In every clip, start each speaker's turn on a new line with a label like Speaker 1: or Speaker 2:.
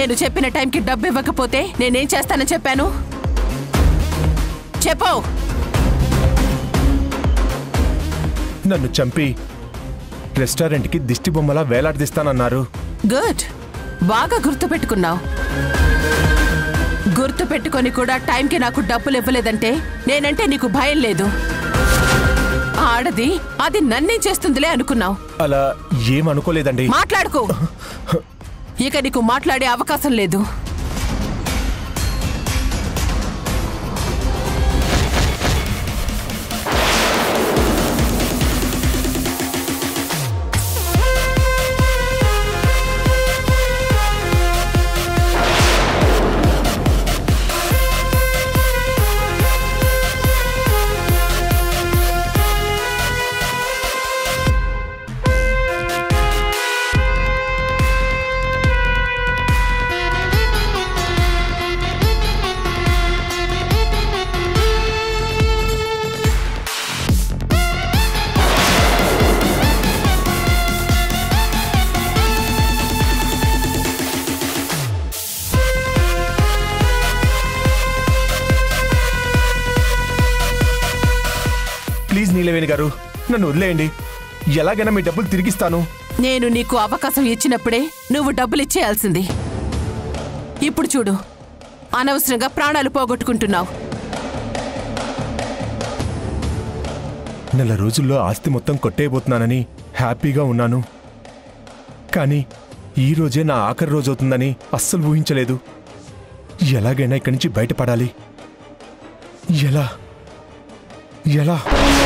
Speaker 1: నేను చెప్పిన టైంకి డబ్బు ఇవ్వకపోతే నేనేం చేస్తానని చెప్పాను చెప్పు
Speaker 2: నన్ను చంపి రెస్టారెంట్కి దిష్టి బొమ్మలా వేలాడదీస్తానన్నారు
Speaker 1: గుడ్ బాగా గుర్తు పెట్టుకున్నావు గుర్తు పెట్టుకొని కూడా టైంకి నాకు డబ్బులు ఇవ్వలేదంటే నేనంటే నీకు భయం లేదు ఆడది అది నన్నే చేస్తుందిలే అనుకున్నావు
Speaker 2: అలా ఏమనుకోలేదండి
Speaker 1: మాట్లాడుకో ఇక నీకు మాట్లాడే అవకాశం లేదు
Speaker 2: ప్లీజ్ నీలవేణి గారు నన్ను వదిలేయండి ఎలాగైనా మీ డబ్బులు తిరిగిస్తాను
Speaker 1: నేను నీకు అవకాశం ఇచ్చినప్పుడే నువ్వు డబ్బులు ఇచ్చేయాల్సింది ఇప్పుడు చూడు అనవసరంగా ప్రాణాలు పోగొట్టుకుంటున్నావు
Speaker 2: నెల రోజుల్లో ఆస్తి మొత్తం కొట్టేయబోతున్నానని హ్యాపీగా ఉన్నాను కానీ ఈ రోజే నా ఆఖరి రోజు అవుతుందని అస్సలు ఊహించలేదు ఎలాగైనా ఇక్కడి నుంచి బయటపడాలి ఎలా ఎలా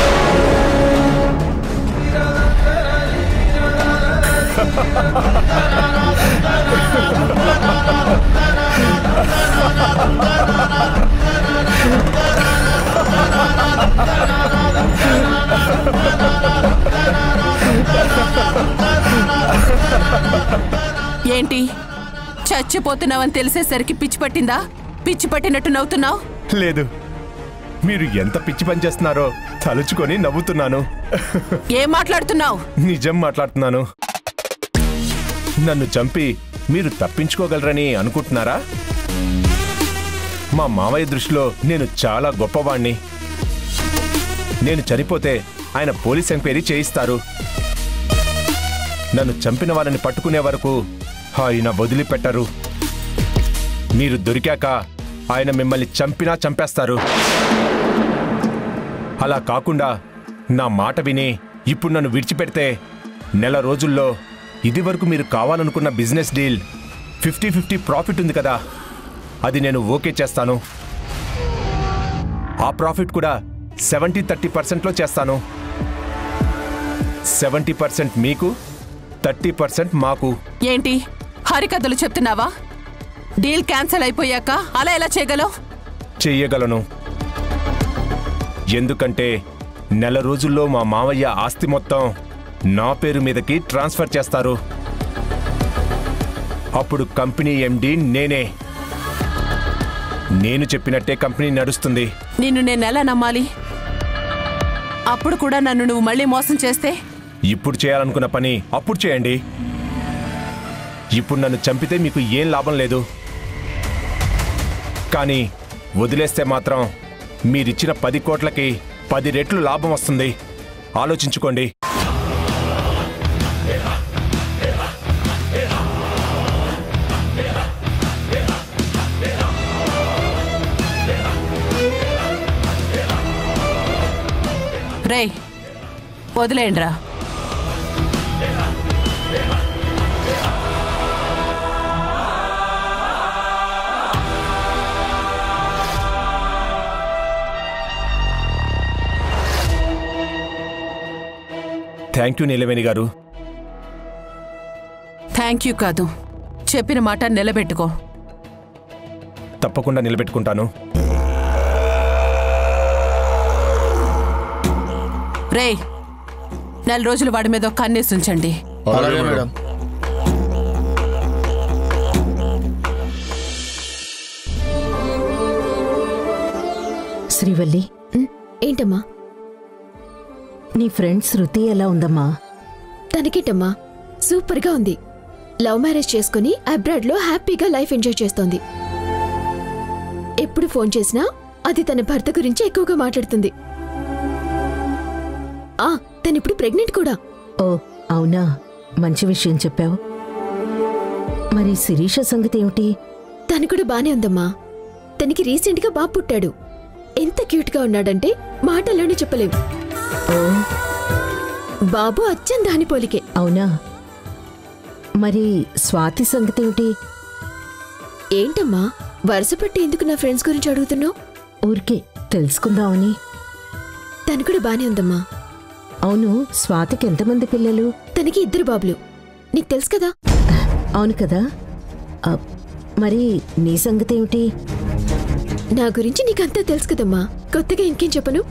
Speaker 1: ఏంటి చచ్చిపోతున్నావని తెలిసేసరికి పిచ్చి పట్టిందా పిచ్చి పట్టినట్టు నవ్వుతున్నావు
Speaker 2: లేదు మీరు ఎంత పిచ్చి పని చేస్తున్నారో తలుచుకొని నవ్వుతున్నాను
Speaker 1: ఏం మాట్లాడుతున్నావు
Speaker 2: నిజం మాట్లాడుతున్నాను నన్ను చంపి మీరు తప్పించుకోగలరని అనుకుంటున్నారా మా మామయ్య దృష్టిలో నేను చాలా గొప్పవాణ్ణి నేను చనిపోతే ఆయన పోలీస్ ఎంక్వైరీ చేయిస్తారు నన్ను చంపిన వాళ్ళని పట్టుకునే వరకు ఆయన వదిలిపెట్టరు మీరు దొరికాక ఆయన మిమ్మల్ని చంపినా చంపేస్తారు అలా కాకుండా నా మాట విని ఇప్పుడు నన్ను విడిచిపెడితే నెల రోజుల్లో ఇది వరకు మీరు కావాలనుకున్న business deal fifty fifty profit ఉంది కదా అది నేను ఓకే చేస్తాను ఆ ప్రాఫిట్ కూడా సెవెంటీ థర్టీ పర్సెంట్లో చేస్తాను సెవెంటీ పర్సెంట్ మీకు థర్టీ పర్సెంట్ మాకు
Speaker 1: ఏంటి హరికథలు చెప్తున్నావా డీల్ క్యాన్సిల్ అయిపోయాక అలా ఎలా చేయగలవు
Speaker 2: చెయ్యగలను ఎందుకంటే నెల రోజుల్లో మా మావయ్య ఆస్తి మొత్తం నా పేరు మీదకి ట్రాన్స్ఫర్ చేస్తారు అప్పుడు కంపెనీ ఎండి నేనే నేను చెప్పినట్టే కంపెనీ నడుస్తుంది
Speaker 1: నిన్ను నేను ఎలా నమ్మాలి అప్పుడు కూడా నన్ను నువ్వు మళ్ళీ మోసం చేస్తే
Speaker 2: ఇప్పుడు చేయాలనుకున్న పని అప్పుడు చేయండి ఇప్పుడు నన్ను చంపితే మీకు ఏం లాభం లేదు కానీ వదిలేస్తే మాత్రం మీరిచ్చిన పది కోట్లకి పది రెట్లు లాభం వస్తుంది ఆలోచించుకోండి
Speaker 1: రేయ్ వదిలేయండిరా
Speaker 2: థ్యాంక్ యూ నీలవేణి గారు
Speaker 1: థ్యాంక్ యూ కాదు చెప్పిన మాట నిలబెట్టుకో
Speaker 2: తప్పకుండా నిలబెట్టుకుంటాను
Speaker 1: రేయ్ నెల రోజులు వాడి మీద ఒక కన్నేసి ఉంచండి
Speaker 3: అలాగే మేడం
Speaker 4: శ్రీవల్లి
Speaker 5: ఏంటమ్మా
Speaker 4: నీ ఫ్రెండ్ శృతి ఎలా ఉందమ్మా
Speaker 5: తనకేంటమ్మా సూపర్గా ఉంది
Speaker 3: లవ్ మ్యారేజ్ చేసుకుని అబ్రాడ్ లో హ్యాపీగా లైఫ్ ఎంజాయ్ చేస్తోంది ఎప్పుడు ఫోన్ చేసినా అది తన భర్త గురించి ఎక్కువగా మాట్లాడుతుంది ఆ తనిప్పుడు ప్రెగ్నెంట్ కూడా
Speaker 4: ఓ అవునా మంచి విషయం చెప్పావు మరి శిరీష సంగతి ఏమిటి
Speaker 3: తను కూడా బానే ఉందమ్మా తనకి రీసెంట్ గా బాబు పుట్టాడు ఎంత క్యూట్ గా ఉన్నాడంటే మాటల్లోనే చెప్పలేం
Speaker 4: ఓ
Speaker 3: బాబు అచ్చం దాని పోలికే
Speaker 4: అవునా మరి స్వాతి సంగతి ఏమిటి
Speaker 3: ఏంటమ్మా వరుస పెట్టి ఎందుకు నా ఫ్రెండ్స్ గురించి అడుగుతున్నావు
Speaker 4: ఊరికే తెలుసుకుందామని
Speaker 3: తను కూడా బానే ఉందమ్మా
Speaker 4: అవును స్వాతికి ఎంతమంది పిల్లలు
Speaker 3: తనకి ఇద్దరు బాబులు నీకు తెలుసు కదా
Speaker 4: అవును కదా ఆ, మరి నీ సంగతి ఏమిటి
Speaker 3: నా గురించి నీకంతా తెలుసు కదమ్మా కొత్తగా ఇంకేం చెప్పను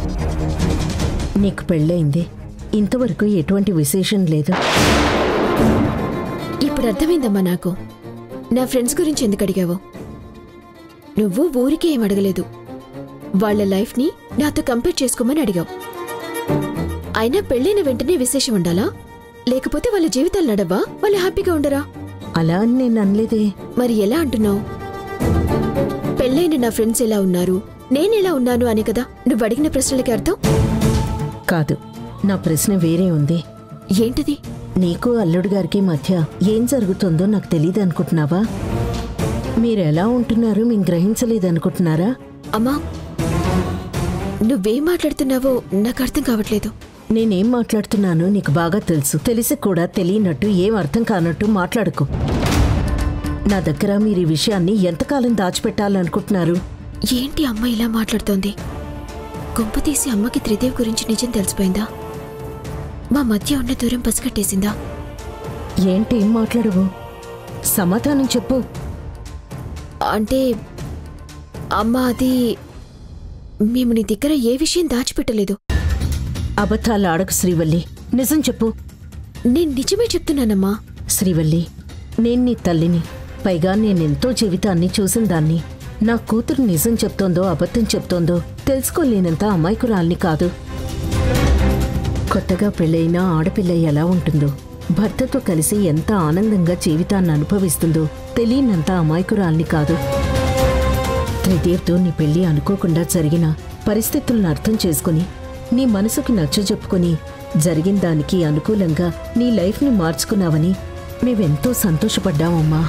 Speaker 4: నీకు పెళ్ళయింది ఇంతవరకు ఎటువంటి విశేషం లేదు
Speaker 3: ఇప్పుడు అర్థమైందమ్మా నాకు నా ఫ్రెండ్స్ గురించి ఎందుకు అడిగావో నువ్వు ఊరికే ఏం అడగలేదు వాళ్ళ లైఫ్ని నాతో కంపేర్ చేసుకోమని అడిగావు అయినా పెళ్ళైన వెంటనే విశేషం ఉండాలా లేకపోతే వాళ్ళ జీవితాలు నడవా వాళ్ళు హ్యాపీగా ఉండరా
Speaker 4: అలా అని నేను అనలేదే
Speaker 3: మరి ఎలా అంటున్నావు పెళ్ళైన నా ఫ్రెండ్స్ ఎలా ఉన్నారు నేనెలా ఉన్నాను అని కదా నువ్వు అడిగిన ప్రశ్నలకి అర్థం
Speaker 4: కాదు నా ప్రశ్న వేరే ఉంది
Speaker 3: ఏంటిది
Speaker 4: నీకు అల్లుడు గారికి మధ్య ఏం జరుగుతుందో నాకు తెలియదు అనుకుంటున్నావా మీరు ఎలా ఉంటున్నారో మేము గ్రహించలేదనుకుంటున్నారా
Speaker 3: అమ్మా నువ్వేం మాట్లాడుతున్నావో నాకు అర్థం కావట్లేదు
Speaker 4: నేనేం మాట్లాడుతున్నానో నీకు బాగా తెలుసు తెలిసి కూడా తెలియనట్టు ఏం అర్థం కానట్టు మాట్లాడుకో నా దగ్గర మీరు ఈ విషయాన్ని ఎంతకాలం దాచిపెట్టాలనుకుంటున్నారు
Speaker 3: ఏంటి అమ్మ ఇలా మాట్లాడుతోంది గుంపు తీసి అమ్మకి త్రిదేవ్ గురించి నిజం తెలిసిపోయిందా మా మధ్య ఉన్న దూరం పసిగట్టేసిందా
Speaker 4: ఏంటి ఏం మాట్లాడవు సమాధానం చెప్పు
Speaker 3: అంటే అమ్మ అది మేము నీ దగ్గర ఏ విషయం దాచిపెట్టలేదు
Speaker 4: అబద్ధాలు ఆడకు శ్రీవల్లి నిజం చెప్పు
Speaker 3: నేను నిజమే చెప్తున్నానమ్మా
Speaker 4: శ్రీవల్లి నేను నీ తల్లిని పైగా నేనెంతో జీవితాన్ని చూసిన దాన్ని నా కూతురు నిజం చెప్తోందో అబద్ధం చెప్తోందో తెలుసుకోలేనంత అమాయకురాల్ని కాదు కొత్తగా పెళ్ళైన ఆడపిల్ల ఎలా ఉంటుందో భర్తతో కలిసి ఎంత ఆనందంగా జీవితాన్ని అనుభవిస్తుందో తెలియనంత అమాయకురాల్ని కాదు త్రిదేవ్తో నీ పెళ్లి అనుకోకుండా జరిగిన పరిస్థితులను అర్థం చేసుకుని నీ మనసుకి నచ్చజెప్పుకొని జరిగిన దానికి అనుకూలంగా నీ లైఫ్ని మార్చుకున్నావని మేవెంతో సంతోషపడ్డామమ్మా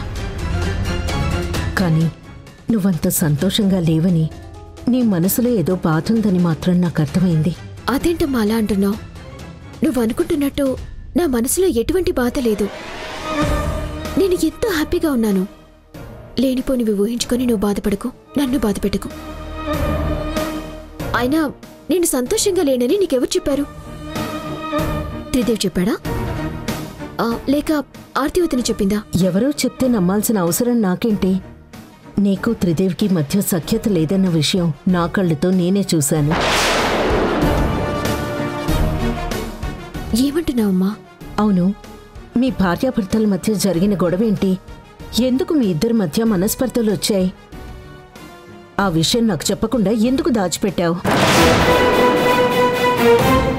Speaker 4: కానీ నువ్వంత సంతోషంగా లేవని నీ మనసులో ఏదో బాధ ఉందని మాత్రం నాకు అర్థమైంది
Speaker 3: అదేంటమ్మా అలా అంటున్నావు నువ్వు అనుకుంటున్నట్టు నా మనసులో ఎటువంటి బాధ లేదు నేను ఎంతో హ్యాపీగా ఉన్నాను లేనిపోనివి ఊహించుకొని నువ్వు బాధపడకు నన్ను బాధపెట్టకు అయినా నేను సంతోషంగా లేనని నీకెవరు చెప్పారు త్రిదేవ్ చెప్పాడా ఆ, లేక ఆర్తివతిని చెప్పిందా
Speaker 4: ఎవరో చెప్తే నమ్మాల్సిన అవసరం నాకేంటి నీకు త్రిదేవికి మధ్య సఖ్యత లేదన్న విషయం నా కళ్ళతో నేనే చూశాను
Speaker 3: ఏమంటున్నావమ్మా
Speaker 4: అవును మీ భార్యాభర్తల మధ్య జరిగిన గొడవేంటి ఎందుకు మీ ఇద్దరి మధ్య మనస్పర్ధలు వచ్చాయి ఆ విషయం నాకు చెప్పకుండా ఎందుకు దాచిపెట్టావు